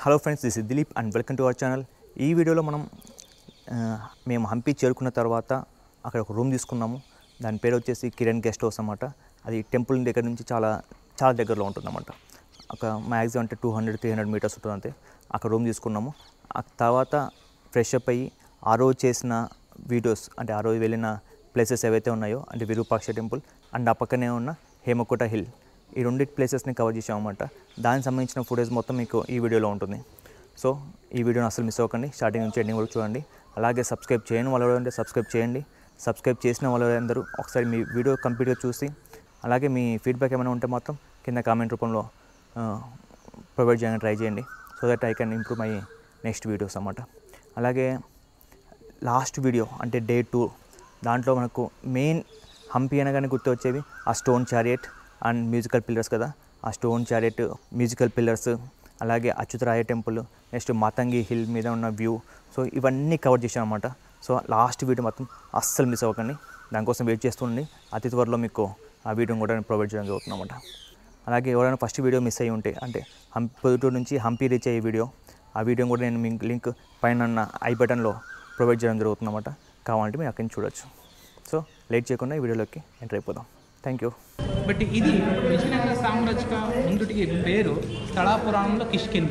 hello friends this is Dileep and welcome to our channel ఈ వీడియోలో మనం ఆ, మేము హంపి చేరుకున్న తర్వాత అక్కడ ఒక రూమ్ తీసుకున్నాము దాని పేరు వచ్చేసి కిరణ్ గెస్ట్ హౌస్ అన్నమాట అది టెంపుల్ దగ్గర నుంచి చాలా చాలా దగ్గరలో ఉంటుందన్నమాట ఒక మ్యాక్సిమం అంటే two hundred three hundred metres ఉంటుంది అంతే అక్కడ రూమ్ తీసుకున్నాము ఆ తర్వాత ఫ్రెష్ అప్ అయ్యి ఆ రోజు చేసిన వీడియోస్ అంటే ఆ రోజు వెళ్ళిన ప్లేసెస్ ఏవైతే ఉన్నాయో అంటే విరూపాక్ష టెంపుల్ అండ్ ఆ పక్కనే ఉన్న హేమకోట హిల్ ఈ రెండు ప్లేసెస్ని కవర్ చేసామన్నమాట దానికి సంబంధించిన ఫుటేజ్ మొత్తం మీకు ఈ వీడియోలో ఉంటుంది సో ఈ వీడియోని అసలు మిస్ అవ్వకండి స్టార్టింగ్ నుంచి ఎండింగ్ వరకు చూడండి అలాగే సబ్స్క్రైబ్ చేయని వాళ్ళు ఎవరంటే సబ్స్క్రైబ్ చేయండి సబ్స్క్రైబ్ చేసిన వాళ్ళందరూ ఒకసారి మీ వీడియో కంప్లీట్గా చూసి అలాగే మీ ఫీడ్బ్యాక్ ఏమైనా ఉంటే మాత్రం కింద కామెంట్ రూపంలో ప్రొవైడ్ చేయడానికి ట్రై చేయండి so that I can improve my next videos అన్నమాట అలాగే లాస్ట్ వీడియో అంటే డే టూ దాంట్లో మనకు మెయిన్ హంపి అనగానే గుర్తు వచ్చేవి ఆ stone chariot and musical pillars కదా ఆ స్టోన్ చారియట్ మ్యూజికల్ పిల్లర్స్ అలాగే Achyutaraya temple next Matangi hill మీద ఉన్న వ్యూ సో ఇవన్నీ కవర్ చేశాను అనమాట సో లాస్ట్ వీడియో మాత్రం అస్సలు మిస్ అవ్వకండి దానికోసం వెయిట్ చేస్తుండండి అతి త్వరలో మీకు ఆ వీడియోని కూడా నేను ప్రొవైడ్ చేయడం జరుగుతుంది అనమాట అలాగే ఎవరైనా ఫస్ట్ వీడియో మిస్ అయ్యి ఉంటే అంటే హంపి పొద్దుటూరు నుంచి హంపి రీచ్ అయ్యే వీడియో ఆ వీడియో కూడా నేను మీకు లింక్ పైన ఉన్న ఐ బటన్లో ప్రొవైడ్ చేయడం జరుగుతుంది అనమాట కావాలంటే మీరు అక్కడి నుంచి చూడొచ్చు సో లేట్ చేయకుండా ఈ వీడియోలోకి ఎంటర్ అయిపోదాం థ్యాంక్ యూ బట్ ఇది విజయనగర సామ్రాజ్యక ముందుటికి పేరు స్థళాపురాణంలో కిష్కింద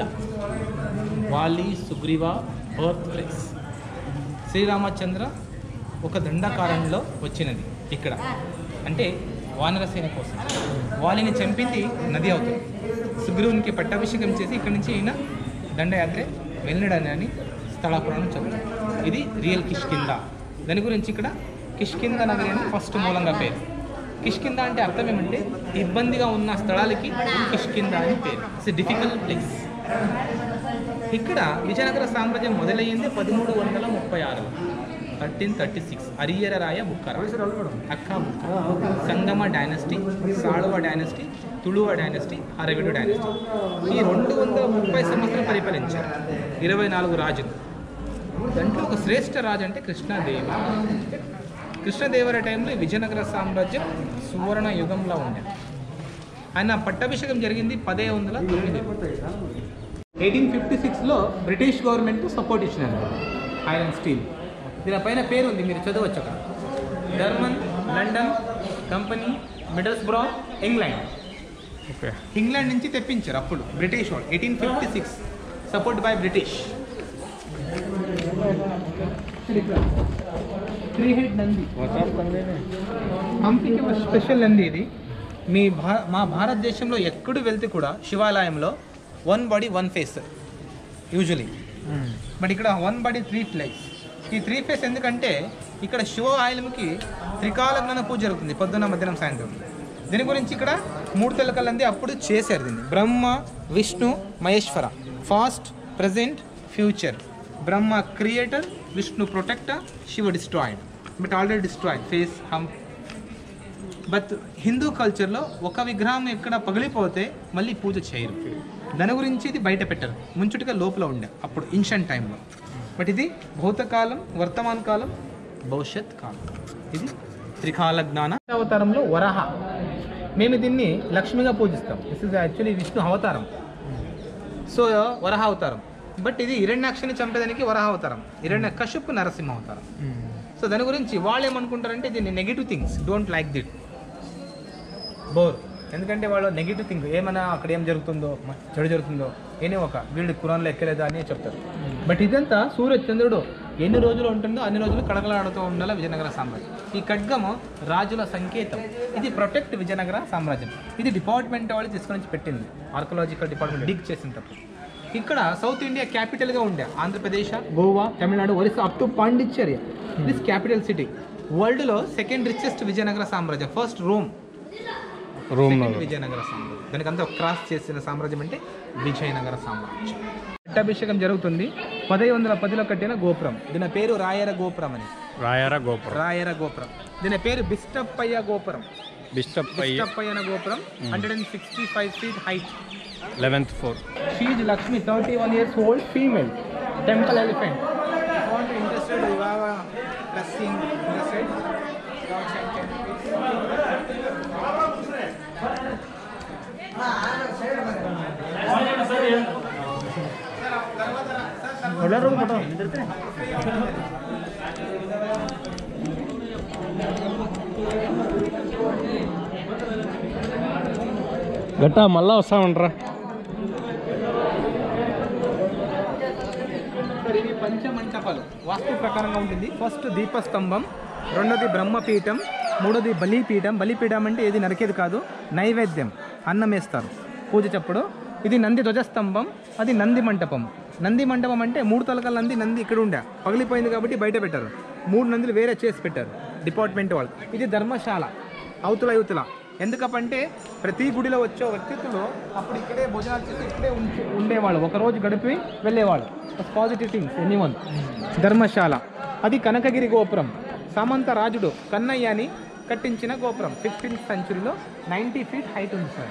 వాలి సుగ్రీవ బర్త్ ప్లేస్ శ్రీరామచంద్ర ఒక దండకారంలో వచ్చినది ఇక్కడ అంటే వానరసేన కోసం వాలిని చంపింది నది అవుతుంది సుగ్రీవునికి పట్టాభిషేకం చేసి ఇక్కడి నుంచి ఈయన దండయాత్ర వెళ్ళడని అని స్థళాపురాణం చెబుతుంది ఇది రియల్ కిష్కింద దాని గురించి ఇక్కడ కిష్కింద నగరి అని ఫస్ట్ మూలంగా పేరు కిష్కింద అంటే అర్థం ఏమంటే ఇబ్బందిగా ఉన్న స్థలాలకి కిష్కింద అని పేరు ఇట్స్ డిఫికల్ట్ ప్లేస్ ఇక్కడ విజయనగర సామ్రాజ్యం మొదలయ్యింది పదమూడు వందల ముప్పై ఆరు థర్టీన్ థర్టీ సిక్స్ అరియర రాయ బుక్కర Hakka Bukka Sangama dynasty Saluva dynasty Tuluva dynasty Aravidu dynasty ఈ రెండు వందల ముప్పై సంవత్సరాలు పరిపాలించారు ఇరవై నాలుగు రాజులు దాంట్లో ఒక శ్రేష్ఠ రాజు అంటే కృష్ణదేవ కృష్ణదేవర టైంలో ఈ విజయనగర సామ్రాజ్యం సువర్ణ యుగంలో ఉండేది ఆయన పట్టాభిషేకం జరిగింది పదే వందల తొమ్మిది ఎయిటీన్ ఫిఫ్టీ సిక్స్లో బ్రిటిష్ గవర్నమెంట్ సపోర్ట్ ఇచ్చినారు ఐరన్ స్టీల్ దీనిపైన పేరు ఉంది మీరు చదవచ్చు అక్కడ German London company Middlesbrough England okay England నుంచి తెప్పించారు అప్పుడు బ్రిటిష్ వాళ్ళు eighteen fifty six support by British three head Nandi హంపీకి ఒక స్పెషల్ నంది ఇది మీ భా మా భారతదేశంలో ఎక్కడు వెళ్తే కూడా శివాలయంలో one body one face usually but ఇక్కడ వన్ బాడీ త్రీ ఫ్లైస్ ఈ త్రీ ఫేస్ ఎందుకంటే ఇక్కడ శివ ఆలయంకి త్రికాల జ్ఞాన పూజ జరుగుతుంది పొద్దున్న మధ్యాహ్నం సాయంత్రం దీని గురించి ఇక్కడ మూడు తెలకలంది అప్పుడు చేశారు దీన్ని Brahma Vishnu Maheshwara past present future Brahma creator Vishnu protector Shiva destroyed but already destroyed face Hampi but Hindu కల్చర్లో ఒక విగ్రహం ఎక్కడ పగిలిపోతే మళ్ళీ పూజ చేయరు దాని గురించి ఇది బయట పెట్టరు ముంచుటిగా లోపల ఉండే అప్పుడు ఇన్షంట్ టైంలో బట్ ఇది భౌతకాలం వర్తమాన కాలం భవిష్యత్ కాలం ఇది త్రికాల జ్ఞాన అవతారంలో వరహ మేము దీన్ని లక్ష్మిగా పూజిస్తాం దిస్ ఇస్ యాక్చువల్లీ విష్ణు అవతారం సో వరహ అవతారం బట్ ఇది హిరణ్యాక్షని చంపేదానికి వరహ అవతారం హిరణ్య కశ్యప్ నరసింహ అవతారం సో దాని గురించి వాళ్ళు ఏమనుకుంటారంటే దీన్ని negative things don't like that bore ఎందుకంటే వాళ్ళు నెగిటివ్ థింగ్ ఏమైనా అక్కడ ఏం జరుగుతుందో మ- చెడు జరుగుతుందో ఏనే ఒక వీళ్ళు కురాన్లో ఎక్కలేదా అని చెప్తారు బట్ ఇదంతా సూర్య చంద్రుడు ఎన్ని రోజులు ఉంటుందో అన్ని రోజులు కడకలాడుతూ ఉండాలి విజయనగర సామ్రాజ్యం ఈ ఖడ్గము రాజుల సంకేతం ఇది ప్రొటెక్ట్ విజయనగర సామ్రాజ్యం ఇది డిపార్ట్మెంట్ వాళ్ళు తీసుకొని వచ్చి పెట్టింది ఆర్కలాజికల్ డిపార్ట్మెంట్ డిగ్ చేసినప్పుడు ఇక్కడ సౌత్ ఇండియా క్యాపిటల్గా ఉండే Andhra Pradesh Goa Tamil Nadu Orissa up to Pondicherry this capital city వరల్డ్లో సెకండ్ రిచెస్ట్ విజయనగర సామ్రాజ్యం ఫస్ట్ రోమ్ సెకండ్ విజయనగర సామ్రాజ్యం దానికి అంతా క్రాస్ చేసిన సామ్రాజ్యం అంటే విజయనగర సామ్రాజ్యం పట్టాభిషేకం జరుగుతుంది పదహైదు వందల పదిలో కట్టిన గోపురం దీని పేరు రాయర గోపురం అని రాయర గోపురం రాయర గోపురం దీని పేరు బిస్టప్పయ్య గోపురం బిషప్ అయ్యి బిస్టప్పయ్యన గోపురం hundred and sixty five feet height eleventh four she's Lakshmi thirty one years old female temple elephant want interested you have blessing interested gotta మళ్ళా వస్తా ఉండరా సార్ ఇవి పంచమంటపాలు వాస్తు ప్రకారంగా ఉంటుంది ఫస్ట్ దీపస్తంభం రెండోది బ్రహ్మపీఠం మూడోది బలిపీఠం బలిపీఠం అంటే ఏది నరికేది కాదు నైవేద్యం అన్నం వేస్తారు పూజ చెప్పుడు ఇది నంది ధ్వజస్తంభం అది నంది మంటపం నంది మంటపం అంటే మూడు తలకాల నంది నంది ఇక్కడ ఉండే పగిలిపోయింది కాబట్టి బయట పెట్టారు మూడు నందులు వేరే చేసి పెట్టారు డిపార్ట్మెంట్ వాళ్ళు ఇది ధర్మశాల అవతుల యువతుల ఎందుకంటే ప్రతి గుడిలో వచ్చే వ్యక్తులు అప్పుడు ఇక్కడే భోజనాలు చేసి ఇక్కడే ఉంచి ఉండేవాళ్ళు ఒక రోజు గడిపి వెళ్ళేవాళ్ళు పాజిటివ్ థింగ్స్ ఎనీ వన్ ధర్మశాల అది కనకగిరి గోపురం సామంత రాజుడు కన్నయ్యని కట్టించిన గోపురం ఫిఫ్టీన్త్ సెంచురీలో నైంటీ ఫీట్ హైట్ ఉంది సార్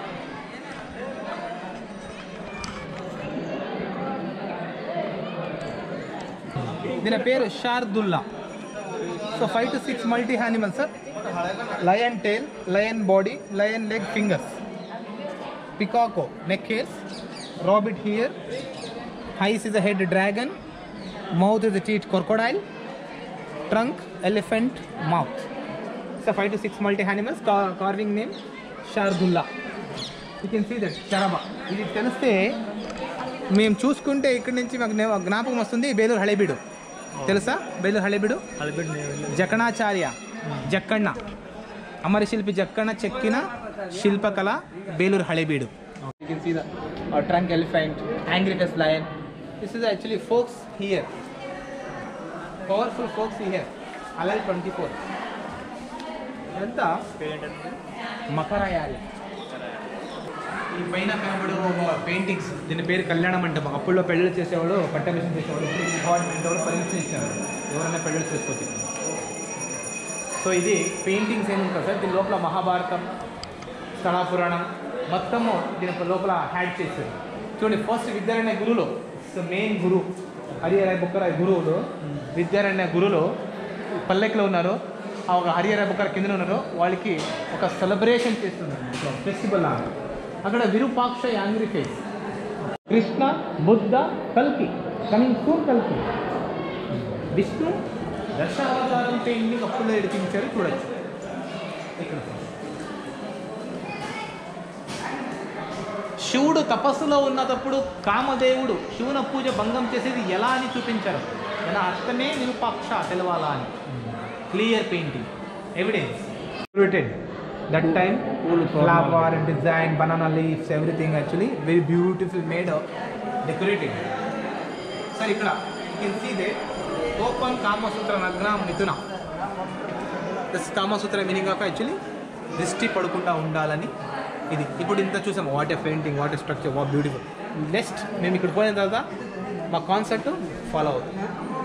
దీని పేరు Shardula so five to six multi animal sir lion tail lion body lion leg fingers peacock neck hairs rabbit ear eyes is a head dragon mouth is teeth crocodile trunk elephant mouth so five to six multi animals carving name Shardula you can see that Sharabha ఇది తెలిస్తే మేము చూసుకుంటే ఇక్కడి నుంచి మాకు నే- జ్ఞాపకం వస్తుంది బేలూరు హళేబీడు తెలుసా బేలూరు హళేబీడు జకణాచార్య జక్కಣ್ణ అమరశిల్పి జక్కಣ್ణ చెక్కిన శిల్పకళ బేలూరు హళేబీడు ట్రంక్ ఎలిఫెంట్ యాంగ్రిటస్ lion this is actually focus here powerful focus here అలాగే ట్వంటీ ఫోర్ ఇదంతా మకరయాలి ఈ పైన కనబడే పెయింటింగ్స్ దీని పేరు కళ్యాణ మంటపం అప్పుల్లో పెళ్ళిళ్ళు చేసేవాడు పట్టమిషన్ చేసేవాడు ఇప్పుడు గవర్నమెంట్ వాళ్ళు పర్మిషన్ ఇచ్చారు ఎవరైనా పెళ్ళిళ్ళు చేసుకోవచ్చు సో ఇది పెయింటింగ్స్ ఏమి ఉంటుంది సార్ దీని లోపల మహాభారతం స్థల పురాణం మొత్తము దీని లోపల హ్యాడ్ చేశారు చూడండి ఫస్ట్ విద్యారణ్య గురువులు so main guru Harihara Bukkara గురువులు విద్యారణ్య గురువులు పల్లెకిలో ఉన్నారు ఆ ఒక హరిహర బుక్కర కింద ఉన్నారు వాళ్ళకి ఒక సెలబ్రేషన్ చేస్తున్నారు ఫెస్టివల్ లాగా అక్కడ విరూపాక్ష యాంగ్రీ ఫేస్ కృష్ణ బుద్ధ కల్కి కమింగ్ సూన్ కల్కి విష్ణు దశావతారం పెయింటింగ్ అప్పుల్లో ఎడిపించారు చూడొచ్చు ఇక్కడ శివుడు తపస్సులో ఉన్నప్పుడు కామదేవుడు శివుని పూజ భంగం చేసేది ఎలా అని చూపించారు ఎలా అర్థమే నిరుపాక్ష తెలవాలా అని clear painting evidence that time flower design banana leaves everything actually very beautiful made decorated sir ఇక్కడ సీ దే ఓపెన్ కామసూత్ర నగ్న మిథున this Kamasutra meaning of actually దృష్టి పడకుండా ఉండాలని ఇది ఇప్పుడు ఇంత చూసాం what a painting what a structure what beautiful next మేము ఇక్కడ పోయిన తర్వాత మా కాన్సెప్ట్ ఫాలో అవుతుంది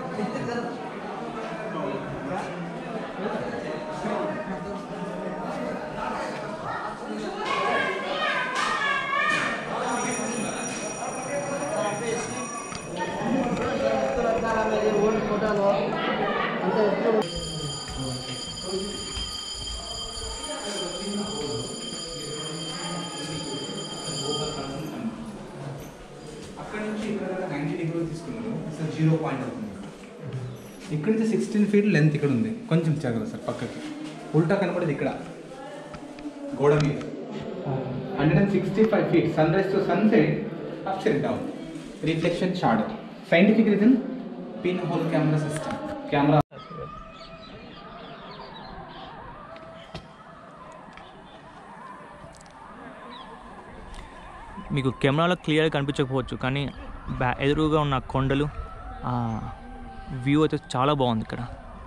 అక్కడ నుంచి ఇక్కడ నైంటీ డిగ్రీ తీసుకున్నారు సార్ జీరో పాయింట్ అవుతుంది ఇక్కడ నుంచి సిక్స్టీన్ ఫీట్ లెంత్ ఇక్కడ ఉంది కొంచెం జరగదు సార్ పక్కకి ఉల్టా కనబడేది ఇక్కడ గోడ మీద hundred and sixty five feet sun rise to sunset upside down reflection shadow scientific reason pin hole camera system camera మీకు కెమెరాలో క్లియర్గా కనిపించకపోవచ్చు కానీ బ్యా ఎదురుగా ఉన్న కొండలు వ్యూ అయితే చాలా బాగుంది ఇక్కడ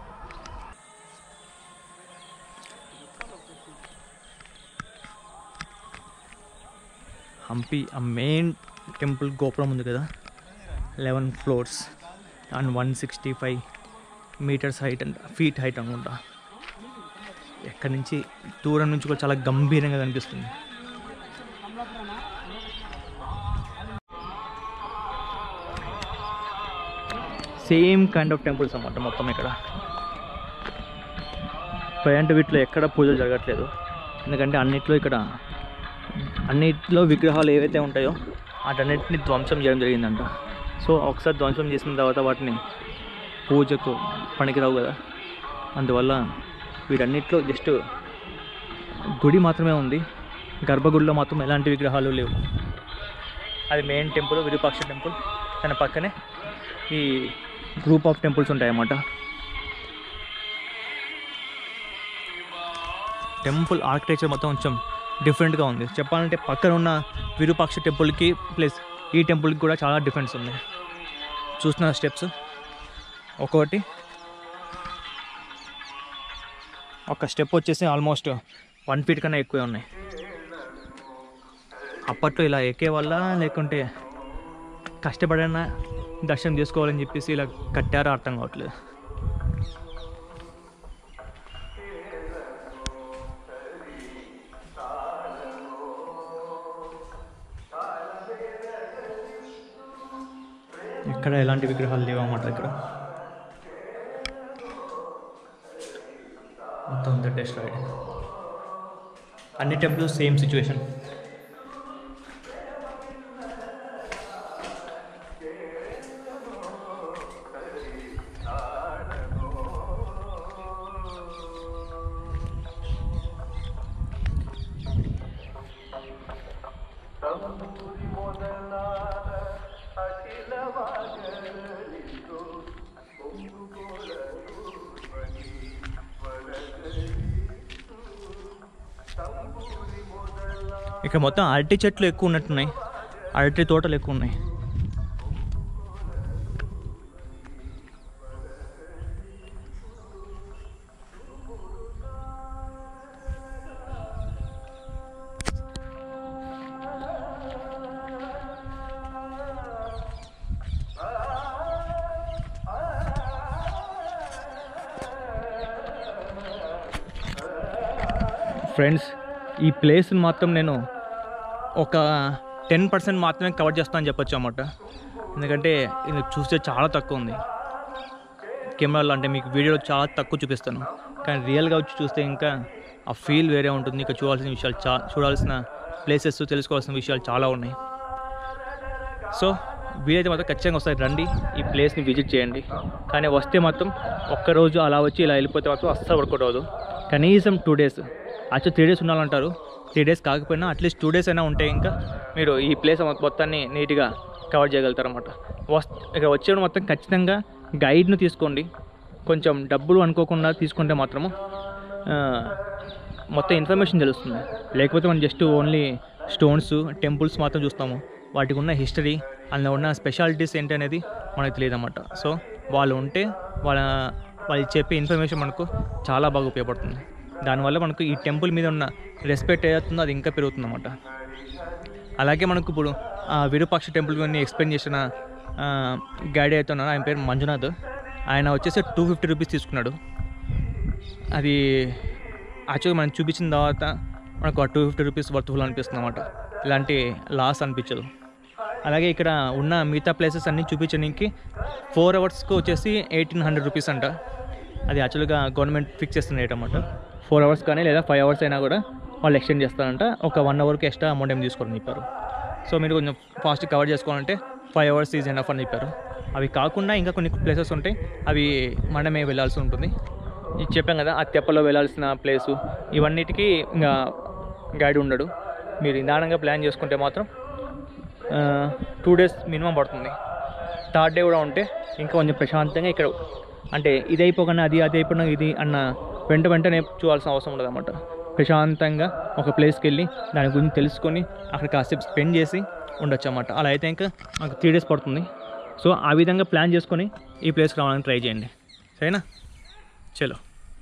హంపి ఆ మెయిన్ టెంపుల్ గోపురం ఉంది కదా eleven floors and one sixty five metres height and feet height అనుకుంటా ఎక్కడి నుంచి దూరం నుంచి కూడా చాలా గంభీరంగా కనిపిస్తుంది సేమ్ కైండ్ ఆఫ్ టెంపుల్స్ అన్నమాట మొత్తం ఇక్కడ ప్రజెంట్ వీటిలో ఎక్కడ పూజలు జరగట్లేదు ఎందుకంటే అన్నిట్లో ఇక్కడ అన్నిట్లో విగ్రహాలు ఏవైతే ఉంటాయో వాటన్నిటిని ధ్వంసం చేయడం జరిగిందంట సో ఒకసారి ధ్వంసం చేసిన తర్వాత వాటిని పూజకు పనికిరావు కదా అందువల్ల వీటన్నిటిలో జస్ట్ గుడి మాత్రమే ఉంది గర్భగుడిలో మాత్రం ఎలాంటి విగ్రహాలు లేవు అది మెయిన్ టెంపుల్ విరూపాక్ష టెంపుల్ దాని పక్కనే ఈ గ్రూప్ ఆఫ్ టెంపుల్స్ ఉంటాయన్నమాట టెంపుల్ ఆర్కిటెక్చర్ మొత్తం కొంచెం డిఫరెంట్గా ఉంది చెప్పాలంటే పక్కన ఉన్న విరూపాక్ష టెంపుల్కి ప్లస్ ఈ టెంపుల్కి కూడా చాలా డిఫరెన్స్ ఉంది చూసిన స్టెప్స్ ఒక్కొక్కటి ఒక స్టెప్ వచ్చేసి ఆల్మోస్ట్ వన్ ఫీట్ కన్నా ఎక్కువే ఉన్నాయి అప్పట్లో ఇలా ఎక్కే వల్ల లేకుంటే కష్టపడైనా దర్శనం చేసుకోవాలని చెప్పేసి ఇలా కట్టారో అర్థం కావట్లేదు ఇక్కడ ఎలాంటి విగ్రహాలు లేవు అన్నమాట ఇక్కడ మొత్తం అంతా డెస్ట్రాయిడ్ అన్ని టెంపుల్స్ సేమ్ సిచ్యువేషన్ ఇక్కడ మొత్తం అరటి చెట్లు ఎక్కువ ఉన్నట్టున్నాయి అరటి తోటలు ఎక్కువ ఉన్నాయి ఫ్రెండ్స్ ఈ ప్లేస్ని మాత్రం నేను ఒక టెన్ పర్సెంట్ మాత్రమే కవర్ చేస్తానని చెప్పొచ్చు అన్నమాట ఎందుకంటే ఇది చూస్తే చాలా తక్కువ ఉంది కెమెరాలో అంటే మీకు వీడియోలో చాలా తక్కువ చూపిస్తాను కానీ రియల్గా వచ్చి చూస్తే ఇంకా ఆ ఫీల్ వేరే ఉంటుంది ఇంకా చూడాల్సిన విషయాలు చా చూడాల్సిన ప్లేసెస్ తెలుసుకోవాల్సిన విషయాలు చాలా ఉన్నాయి సో వీలైతే మాత్రం ఖచ్చితంగా వస్తాయి రండి ఈ ప్లేస్ని విజిట్ చేయండి కానీ వస్తే మాత్రం ఒక్కరోజు అలా వచ్చి ఇలా వెళ్ళిపోతే మాత్రం అస్సలు వర్కౌట్ అవ్వదు కనీసం two days actual three days ఉండాలంటారు త్రీ డేస్ కాకపోయినా అట్లీస్ట్ టూ డేస్ అయినా ఉంటే ఇంకా మీరు ఈ ప్లేస్ మొత్తాన్ని నీట్గా కవర్ చేయగలుగుతారన్నమాట వస్ ఇక్కడ వచ్చేవాడు మొత్తం ఖచ్చితంగా గైడ్ను తీసుకోండి కొంచెం డబ్బులు అనుకోకుండా తీసుకుంటే మాత్రము ఆ, మొత్తం ఇన్ఫర్మేషన్ తెలుస్తుంది లేకపోతే మనం జస్ట్ ఓన్లీ స్టోన్స్ టెంపుల్స్ మాత్రం చూస్తాము వాటికి ఉన్న హిస్టరీ అందులో ఉన్న స్పెషాలిటీస్ ఏంటి అనేది మనకు తెలియదు అన్నమాట సో వాళ్ళు ఉంటే వాళ్ళ వాళ్ళు చెప్పే ఇన్ఫర్మేషన్ మనకు చాలా బాగా ఉపయోగపడుతుంది దానివల్ల మనకు ఈ టెంపుల్ మీద ఉన్న రెస్పెక్ట్ ఏదవుతుందో అది ఇంకా పెరుగుతుంది అన్నమాట అలాగే మనకు ఇప్పుడు ఆ విరూపాక్ష టెంపుల్ గురించి ఎక్స్ప్లెయిన్ చేసిన గైడ్ అయితే ఉన్నారో ఆయన పేరు మంజునాథ్ ఆయన వచ్చేసి టూ ఫిఫ్టీ రూపీస్ తీసుకున్నాడు అది యాక్చువల్గా మనం చూపించిన తర్వాత మనకు టూ ఫిఫ్టీ రూపీస్ వర్త్ఫుల్ అనిపిస్తుంది అనమాట ఇలాంటి లాస్ అనిపించదు అలాగే ఇక్కడ ఉన్న మిగతా ప్లేసెస్ అన్నీ చూపించడానికి ఫోర్ అవర్స్కి వచ్చేసి ఎయిటీన్ హండ్రెడ్ రూపీస్ అంట అది యాక్చువల్గా గవర్నమెంట్ ఫిక్స్ చేస్తున్న రేట్ అనమాట ఫోర్ అవర్స్ కానీ లేదా ఫైవ్ అవర్స్ అయినా కూడా వాళ్ళు ఎక్స్టెండ్ చేస్తారంట ఒక వన్ అవర్కి ఎక్స్ట్రా అమౌంట్ ఏం తీసుకోరని చెప్పారు సో మీరు కొంచెం ఫాస్ట్ కవర్ చేసుకోవాలంటే ఫైవ్ అవర్స్ ఈజ్ ఎనఫ్ అని చెప్పారు అవి కాకుండా ఇంకా కొన్ని ప్లేసెస్ ఉంటాయి అవి మనమే వెళ్ళాల్సి ఉంటుంది ఇది చెప్పాం కదా ఆ తెప్పలో వెళ్ళాల్సిన ప్లేసు ఇవన్నిటికీ ఇంకా గైడ్ ఉండడు మీరు నిదానంగా ప్లాన్ చేసుకుంటే మాత్రం టూ డేస్ మినిమం పడుతుంది థర్డ్ డే కూడా ఉంటే ఇంకా కొంచెం ప్రశాంతంగా ఇక్కడ అంటే ఇది అయిపోగానే అది అది అయిపోయినా ఇది అన్న వెంట వెంటనే చూడాల్సిన అవసరం ఉండదు అనమాట ప్రశాంతంగా ఒక ప్లేస్కి వెళ్ళి దాని గురించి తెలుసుకొని అక్కడ కాసేపు స్పెండ్ చేసి ఉండొచ్చు అన్నమాట అలా అయితే ఇంకా మాకు త్రీ డేస్ పడుతుంది సో ఆ విధంగా ప్లాన్ చేసుకొని ఈ ప్లేస్కి రావడానికి ట్రై చేయండి సరేనా చలో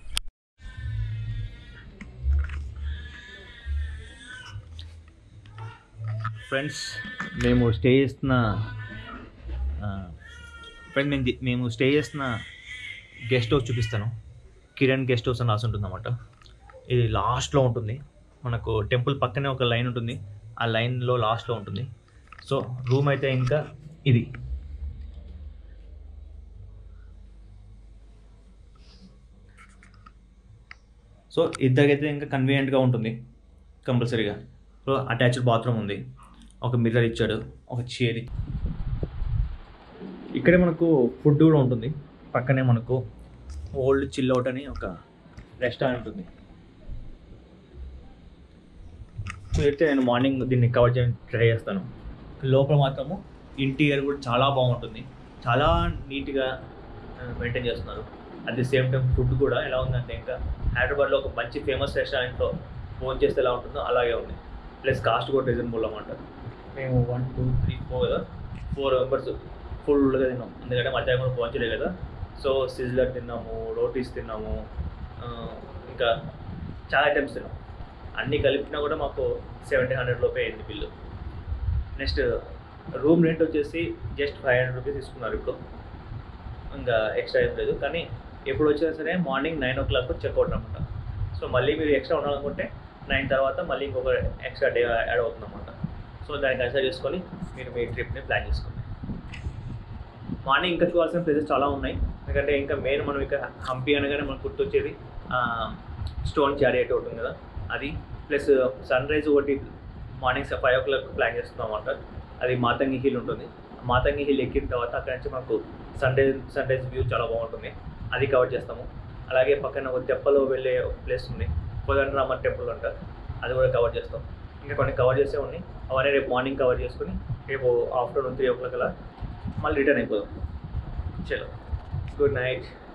ఫ్రెండ్స్ మేము స్టే చేస్తున్న ఫ్రెండ్ మేము ది- మేము స్టే చేస్తున్న గెస్ట్ హౌస్ చూపిస్తాను కిరణ్ గెస్ట్ హౌస్ అని రాసి ఉంటుంది అనమాట ఇది లాస్ట్లో ఉంటుంది మనకు టెంపుల్ పక్కనే ఒక లైన్ ఉంటుంది ఆ లైన్లో లాస్ట్లో ఉంటుంది సో రూమ్ అయితే ఇంకా ఇది సో ఇద్దరికైతే ఇంకా కన్వీనియంట్గా ఉంటుంది కంపల్సరీగా సో అటాచ్డ్ బాత్రూమ్ ఉంది ఒక మిర్రర్ ఇచ్చాడు ఒక చైర్ ఇక్కడే మనకు ఫుడ్ కూడా ఉంటుంది పక్కనే మనకు ఓల్డ్ చిల్ అవుట్ అని ఒక రెస్టారెంట్ ఉంది కుదిరితే నేను మార్నింగ్ దీన్ని కవర్ చేయడానికి ట్రై చేస్తాను లోపల మాత్రము ఇంటీరియర్ కూడా చాలా బాగుంటుంది చాలా నీట్గా మెయింటైన్ చేస్తున్నారు at the same time food కూడా ఎలా ఉందంటే ఇంకా హైదరాబాద్లో ఒక మంచి ఫేమస్ రెస్టారెంట్లో ఫోన్ చేస్తే ఎలా ఉంటుందో అలాగే ఉంది ప్లస్ కాస్ట్ కూడా రీజనబుల్ అన్నమాట మేము వన్ టూ త్రీ ఫోర్ కదా ఫోర్ మెంబర్స్ ఫుల్గా తిన్నాం ఎందుకంటే మధ్యాహ్నం కూడా ఫోన్ చేయలేదు కదా సో సిజ్లర్ తిన్నాము రోటీస్ తిన్నాము ఆ, ఇంకా చాలా ఐటమ్స్ తిన్నాం అన్నీ కలిపినా కూడా మాకు సెవెంటీన్ హండ్రెడ్ లోపే అయింది బిల్లు నెక్స్ట్ రూమ్ రెంట్ వచ్చేసి జస్ట్ ఫైవ్ హండ్రెడ్ రూపీస్ తీసుకున్నారు ఇప్పుడు ఇంకా ఎక్స్ట్రా ఏం లేదు కానీ ఎప్పుడు వచ్చినా సరే morning nine o'clock checkout అనమాట సో మళ్ళీ మీరు ఎక్స్ట్రా ఉండాలనుకుంటే నైన్ తర్వాత మళ్ళీ ఇంకొక ఎక్స్ట్రా డే యాడ్ అవుతుంది అనమాట సో దాన్ని కన్సిడర్ చేసుకొని మీరు మీ ట్రిప్ని ప్లాన్ చేసుకోండి మార్నింగ్ ఇంకా చూడాల్సిన ప్లేసెస్ చాలా ఉన్నాయి ఎందుకంటే ఇంకా మెయిన్ మనం ఇక్కడ హంపి అనగానే మనకు గుర్తొచ్చేది స్టోన్ చారియట్ ఒకటి ఉంది కదా అది ప్లస్ సన్ రైజ్ ఒకటి morning five o'clock plan చేస్తున్నాం అనమాట అది మాతంగి హిల్ ఉంటుంది మాతంగి హిల్ ఎక్కిన తర్వాత అక్కడ నుంచి మనకు sunrise sunrise view చాలా బాగుంటుంది అది కవర్ చేస్తాము అలాగే పక్కన ఒక తెప్పలో వెళ్ళే ఒక ప్లేస్ ఉంది కోదండరామన్ టెంపుల్ అంట అది కూడా కవర్ చేస్తాం ఇంకా కొన్ని కవర్ చేసే ఉన్నాయి అవన్నీ రేపు మార్నింగ్ కవర్ చేసుకుని రేపు ఆఫ్టర్నూన్ త్రీ ఓ క్లాక్ అలా మళ్ళీ రిటర్న్ అయిపోదాం చలో గుడ్ నైట్